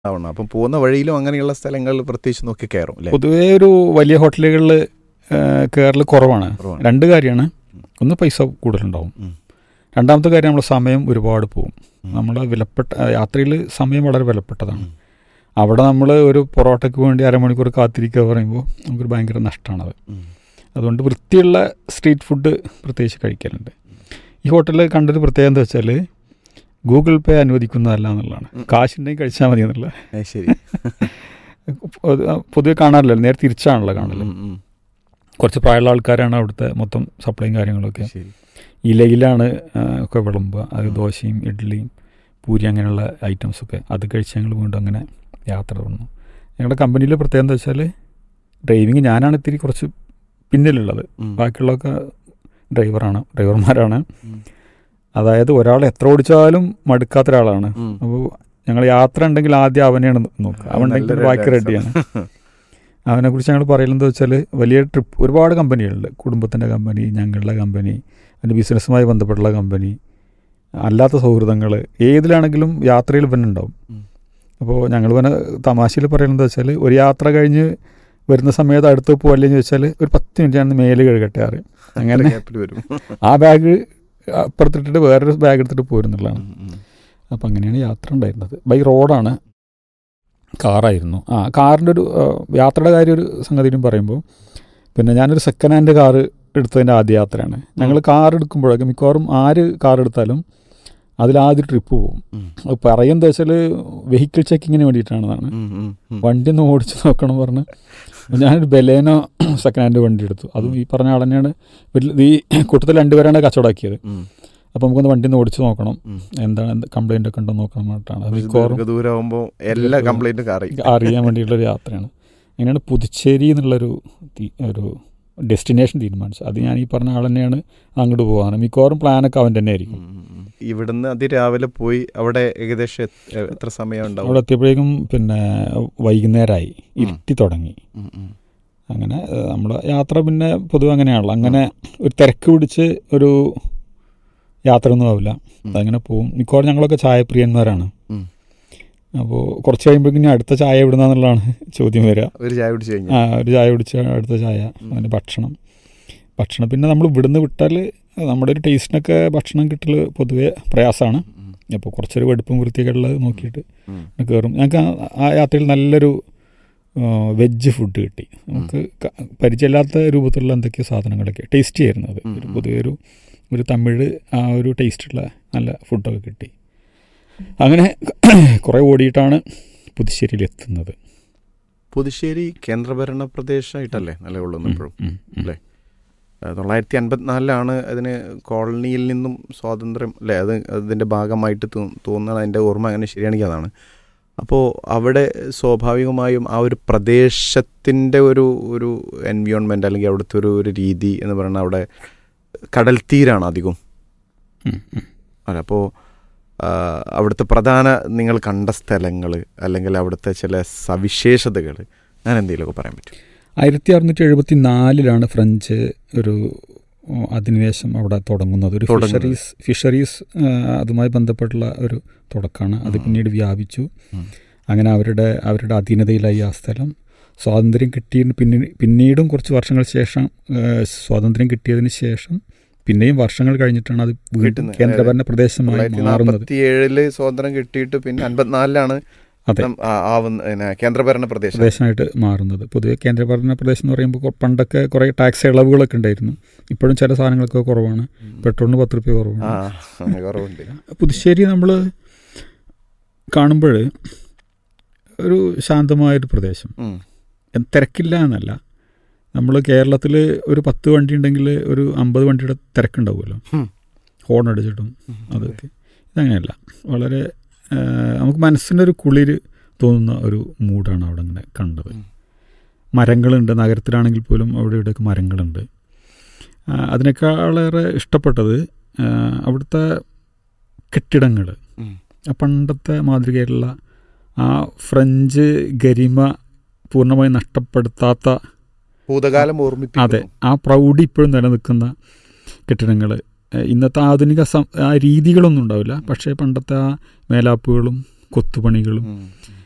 ആവണം അപ്പം പോകുന്ന വഴിയിലും അങ്ങനെയുള്ള സ്ഥലങ്ങളിൽ പ്രത്യേകിച്ച് നോക്കി കയറും അല്ലേ പൊതുവേ ഒരു വലിയ ഹോട്ടലുകളിൽ കയറൽ കുറവാണ് കുറവാണ്. രണ്ട് കാര്യമാണ് ഒന്ന് പൈസ കൂടുതലുണ്ടാവും ഉം. രണ്ടാമത്തെ കാര്യം നമ്മുടെ സമയം ഒരുപാട് പോകും ഉം. നമ്മുടെ വിലപ്പെട്ട യാത്രയിൽ സമയം വളരെ വിലപ്പെട്ടതാണ് ഉം. അവിടെ നമ്മൾ ഒരു പൊറോട്ടയ്ക്ക് വേണ്ടി അരമണിക്കൂർ കാത്തിരിക്കുക പറയുമ്പോൾ നമുക്കൊരു ഭയങ്കര നഷ്ടമാണത് ഉം. അതുകൊണ്ട് വൃത്തിയുള്ള സ്ട്രീറ്റ് ഫുഡ് പ്രത്യേകിച്ച് കഴിക്കലുണ്ട് ഈ ഹോട്ടലിൽ കണ്ടൊരു പ്രത്യേകത എന്താ വെച്ചാൽ ഗൂഗിൾ പേ അനുവദിക്കുന്നതല്ല എന്നുള്ളതാണ് ഉം. കാശുണ്ടെങ്കിൽ കഴിച്ചാൽ മതി എന്നുള്ള അത് ശരി പൊതുവെ കാണാറില്ല നേരെ തിരിച്ചാണല്ലോ കാണല് ഉം, ഉം. കുറച്ച് പ്രായമുള്ള ആൾക്കാരാണ് അവിടുത്തെ മൊത്തം സപ്ലൈയും കാര്യങ്ങളൊക്കെ ശരി ഇലയിലാണ് ആ, ഒക്കെ വിളമ്പുക അത് ഉം. ദോശയും ഇഡ്ഡലിയും പൂരി അങ്ങനെയുള്ള ഐറ്റംസൊക്കെ അത് കഴിച്ച് ഞങ്ങൾ വീണ്ടും അങ്ങനെ യാത്ര തുടർന്നു ഞങ്ങളുടെ കമ്പനിയിലെ പ്രത്യേകത എന്താ വെച്ചാൽ ഡ്രൈവിങ് ഞാനാണ് ഇത്തിരി കുറച്ച് പിന്നിലുള്ളത് ഉം. ബാക്കിയുള്ളതൊക്കെ ഡ്രൈവറാണ് ഡ്രൈവർമാരാണ് ഉം. അതായത് ഒരാൾ എത്ര ഓടിച്ചാലും മടുക്കാത്ത ഒരാളാണ് ഉം. അപ്പോൾ ഞങ്ങൾ യാത്ര ഉണ്ടെങ്കിൽ ആദ്യം അവനെയാണ് നോക്കുക അവനുണ്ടെങ്കിൽ നല്ലൊരു ബാക്കി രസം. റെഡിയാണ് അവനെക്കുറിച്ച് ഞങ്ങൾ പറയുന്നത് വെച്ചാൽ വലിയ ട്രിപ്പ് ഒരുപാട് കമ്പനികളുണ്ട് കുടുംബത്തിൻ്റെ കമ്പനി ഞങ്ങളുടെ കമ്പനി അതിൻ്റെ ബിസിനസ്സുമായി ബന്ധപ്പെട്ടുള്ള കമ്പനി അല്ലാത്ത സൗഹൃദങ്ങൾ ഏതിലാണെങ്കിലും യാത്രയിൽ പിന്നെ ഉണ്ടാവും ഉം. അപ്പോൾ ഞങ്ങൾ പിന്നെ തമാശയിൽ പറയുന്നത് വെച്ചാൽ ഒരു യാത്ര കഴിഞ്ഞ് വരുന്ന സമയത്ത് അടുത്ത് പോകല്ലെന്ന് ചോദിച്ചാൽ ഒരു പത്ത് മിനിറ്റാണ് മേല് കഴുകട്ടെ അറിയും അങ്ങനെ ഗ്യാപ്പിൽ വരും ആ ബാഗ് അപ്പുറത്തിട്ടിട്ട് വേറൊരു ബാഗ് എടുത്തിട്ട് പോരുന്നുള്ളതാണ് ഉം, ഉം. അപ്പം അങ്ങനെയാണ് യാത്ര ഉണ്ടായിരുന്നത് ബൈ റോഡാണ് കാറായിരുന്നു ആ കാറിൻ്റെ ഒരു ആ, യാത്രയുടെ കാര്യം ഒരു സംഗതിയും പറയുമ്പോൾ പിന്നെ ഞാനൊരു സെക്കൻഡ് ഹാൻഡ് കാറ് എടുത്തതിൻ്റെ ആദ്യ യാത്രയാണ് ഞങ്ങൾ കാർ എടുക്കുമ്പോഴൊക്കെ മിക്കവാറും ആര് കാർ എടുത്താലും അതിലാദ്യം ട്രിപ്പ് പോകും ഉം. അത് പറയുന്നത് വെച്ചാൽ വെഹിക്കിൾ ചെക്കിങ്ങിന് വേണ്ടിയിട്ടാണെന്നാണ് ഉം, ഉം, ഉം. വണ്ടി ഒന്ന് ഓടിച്ച് നോക്കണം പറഞ്ഞ് ഞാനൊരു ബലേനോ സെക്കൻഡ് ഹാൻഡ് വണ്ടി എടുത്തു അതും ഈ പറഞ്ഞ ആൾ തന്നെയാണ് വലിയ- ഈ കൂട്ടത്തിൽ രണ്ടുപേരാണ് കച്ചവടമാക്കിയത് ഉം. അപ്പോൾ നമുക്കൊന്ന് വണ്ടി ഒന്ന് ഓടിച്ച് നോക്കണം ഉം. എന്താണ് കംപ്ലൈൻ്റ് ഒക്കെ ഉണ്ടോ നോക്കണം പറഞ്ഞിട്ടാണ് അത് കുറച്ച് മിക്കവാറും ദീർഘദൂരമാകുമ്പോൾ എല്ലാ കംപ്ലൈന്റും അറിയും അറിയാൻ വേണ്ടിയിട്ടുള്ളൊരു യാത്രയാണ് അങ്ങനെയാണ് പുതുച്ചേരി എന്നുള്ളൊരു തി- ഒരു ഡെസ്റ്റിനേഷൻ തീരുമാനിച്ചത് അത് ഞാൻ ഈ പറഞ്ഞ ആൾ തന്നെയാണ് അങ്ങോട്ട് പോകാൻ മിക്കവാറും പ്ലാനൊക്കെ അവൻ തന്നെ ആയിരിക്കും ഉം, ഉം, ഉം. ഇവിടുന്ന് അതിരാവിലെ പോയി അവിടെ ഏകദേശം എത്ര- എത്ര സമയം ഉണ്ടാവും അവിടെ എത്തിയപ്പോഴേക്കും പിന്നെ വൈകുന്നേരമായി ഇരുട്ടി തുടങ്ങി ഉം, ഉം. അങ്ങനെ നമ്മൾ യാത്ര പിന്നെ പൊതുവെ അങ്ങനെയാണല്ലോ അങ്ങനെ ഒരു തിരക്ക് പിടിച്ച് ഒരു യാത്ര ഒന്നും ആവില്ല ഉം. അതങ്ങനെ പോവും മിക്കവാറും ഞങ്ങളൊക്കെ ചായപ്രിയന്മാരാണ് ഉം. അപ്പോൾ കുറച്ച് കഴിയുമ്പോഴേക്കും ഇനി അടുത്ത ചായ എവിടുന്നാന്നുള്ളതാണ് ചോദ്യം വരിക ഒരു ചായ കുടിച്ച് ആ കഴിഞ്ഞാൽ ഒരു ചായ കുടിച്ച് അടുത്ത ചായ ഉം. അങ്ങനെ ഭക്ഷണം ഭക്ഷണം പിന്നെ നമ്മൾ ഇവിടുന്ന് വിട്ടാൽ നമ്മുടെ ഒരു ടേസ്റ്റിനൊക്കെ ഭക്ഷണം കിട്ടൽ പൊതുവേ പ്രയാസമാണ് ഉം, അപ്പോൾ കുറച്ചൊരു വെടുപ്പും വൃത്തിയൊക്കെ ഉള്ളത് നോക്കിയിട്ട് ഉം. കയറും ഞങ്ങൾക്ക് ആ- ആ യാത്രയിൽ നല്ലൊരു വെജ് ഫുഡ് കിട്ടി നമുക്ക് ക- പരിചയമില്ലാത്ത രൂപത്തിലുള്ള എന്തൊക്കെയോ സാധനങ്ങളൊക്കെ ടേസ്റ്റി ആയിരുന്നു അത് ഉം, ഒരു ഉം. പൊതുവെ ഒരു ഒരു തമിഴ് ആ ഒരു ടേസ്റ്റുള്ള നല്ല ഫുഡൊക്കെ കിട്ടി അങ്ങനെ കുറേ ഓടിയിട്ടാണ് പുതുശ്ശേരിയിൽ എത്തുന്നത് പുതുശ്ശേരി കേന്ദ്രഭരണ പ്രദേശമായിട്ടല്ലേ നിലകൊള്ളുന്നു ഇപ്പോഴും ഉം, ഉം. അല്ലേ ആ, തൊള്ളായിരത്തി അൻപത്തിനാലിലാണ് അതിന് കോളനിയിൽ നിന്നും സ്വാതന്ത്ര്യം അല്ലേ അത് അതിൻ്റെ ഭാഗമായിട്ട് തോ- തോന്നുന്നത് അതിൻ്റെ ഓർമ്മ അങ്ങനെ ശരിയാണെങ്കിൽ അതാണ് അപ്പോൾ അവിടെ സ്വാഭാവികമായും ആ ഒരു പ്രദേശത്തിൻ്റെ ഒരു ഒരു എൻവിയോൺമെൻറ്റ് അല്ലെങ്കിൽ അവിടുത്തെ ഒരു ഒരു രീതി എന്ന് പറയുന്നത് അവിടെ കടൽ തീരാണ് അധികം ഉം, ഉം. അല്ല അപ്പോൾ അവിടുത്തെ പ്രധാന നിങ്ങൾ കണ്ട സ്ഥലങ്ങൾ അല്ലെങ്കിൽ അവിടുത്തെ ചില സവിശേഷതകൾ ഞാൻ എന്തെങ്കിലുമൊക്കെ പറയാൻ പറ്റും ആയിരത്തി അറുന്നൂറ്റി എഴുപത്തി നാലിലാണ് ഫ്രഞ്ച് ഒരു ഓ, അധിനിവേശം അവിടെ തുടങ്ങുന്നത് ഒരു തുടങ്ങുന്നത്. ഫിഷറീസ് ഫിഷറീസ് ആ, അതുമായി ബന്ധപ്പെട്ടുള്ള ഒരു തുടക്കമാണ് അത് ഉം. പിന്നീട് വ്യാപിച്ചു ഉം. അങ്ങനെ അവരുടെ അവരുടെ അധീനതയിലായി ആ സ്ഥലം സ്വാതന്ത്ര്യം കിട്ടിയ പിന്നീട് പിന്നീടും കുറച്ച് വർഷങ്ങൾ ശേഷം ആ, സ്വാതന്ത്ര്യം കിട്ടിയതിന് ശേഷം പിന്നെയും വർഷങ്ങൾ കഴിഞ്ഞിട്ടാണ് അത് വീണ്ടും കിട്ടുന്നത്. കേന്ദ്രഭരണ പ്രദേശമായി തൊള്ളായിരത്തി മാറുന്നത് നാൽപ്പത്തി ഏഴില് സ്വാതന്ത്ര്യം കിട്ടിയിട്ട് പിന്നെ അൻപത്തിനാലിലാണ് അതെ നം- ആ- ആവുന്ന പിന്നെ കേന്ദ്രഭരണ പ്രദേശം പ്രദേശമായിട്ട് മാറുന്നത് പൊതുവെ കേന്ദ്രഭരണ പ്രദേശം എന്ന് പറയുമ്പോൾ കൊ- പണ്ടൊക്കെ കുറേ ടാക്സ് ഇളവുകളൊക്കെ ഉണ്ടായിരുന്നു ഇപ്പോഴും ചില സാധനങ്ങളൊക്കെ കുറവാണ് പെട്രോളിന് പത്ത് റുപ്യ ആ കുറവാണ് അങ്ങനെ കുറവുണ്ട് പുതുശ്ശേരി നമ്മൾ കാണുമ്പോൾ ഒരു ശാന്തമായൊരു പ്രദേശം ഉം. എൻ- തിരക്കില്ല എന്നല്ല നമ്മൾ കേരളത്തിൽ ഒരു പത്ത് വണ്ടി ഉണ്ടെങ്കിൽ ഒരു അമ്പത് വണ്ടിയുടെ തിരക്കുണ്ടാവുമല്ലോ ഉം. ഹോൺ അടിച്ചിട്ടും അതൊക്കെ ഇതങ്ങനെയല്ല വളരെ ആ, നമുക്ക് മനസ്സിനൊരു കുളിര് തോന്നുന്ന ഒരു മൂഡാണ് അവിടെ ഇങ്ങനെ കണ്ടത് ഉം. മരങ്ങളുണ്ട് നഗരത്തിലാണെങ്കിൽ പോലും അവിടെ ഇവിടെയൊക്കെ മരങ്ങളുണ്ട് ആ, അതിനേക്കാളേറെ ഇഷ്ടപ്പെട്ടത് ആ, അവിടുത്തെ കെട്ടിടങ്ങൾ ഉം. ആ പണ്ടത്തെ മാതൃകയിലുള്ള ആ ഫ്രഞ്ച് ഗരിമ പൂർണ്ണമായി നഷ്ടപ്പെടുത്താത്ത ഭൂതകാലം അതെ ഓർമ്മിപ്പിക്കുന്നു ആ പ്രൗഢി ഇപ്പോഴും നിലനിൽക്കുന്ന കെട്ടിടങ്ങൾ ഇന്നത്തെ ആധുനിക സം ആ രീതികളൊന്നും ഉണ്ടാവില്ല പക്ഷേ പണ്ടത്തെ ആ മേലാപ്പുകളും കൊത്തുപണികളും ഉം. ഉം.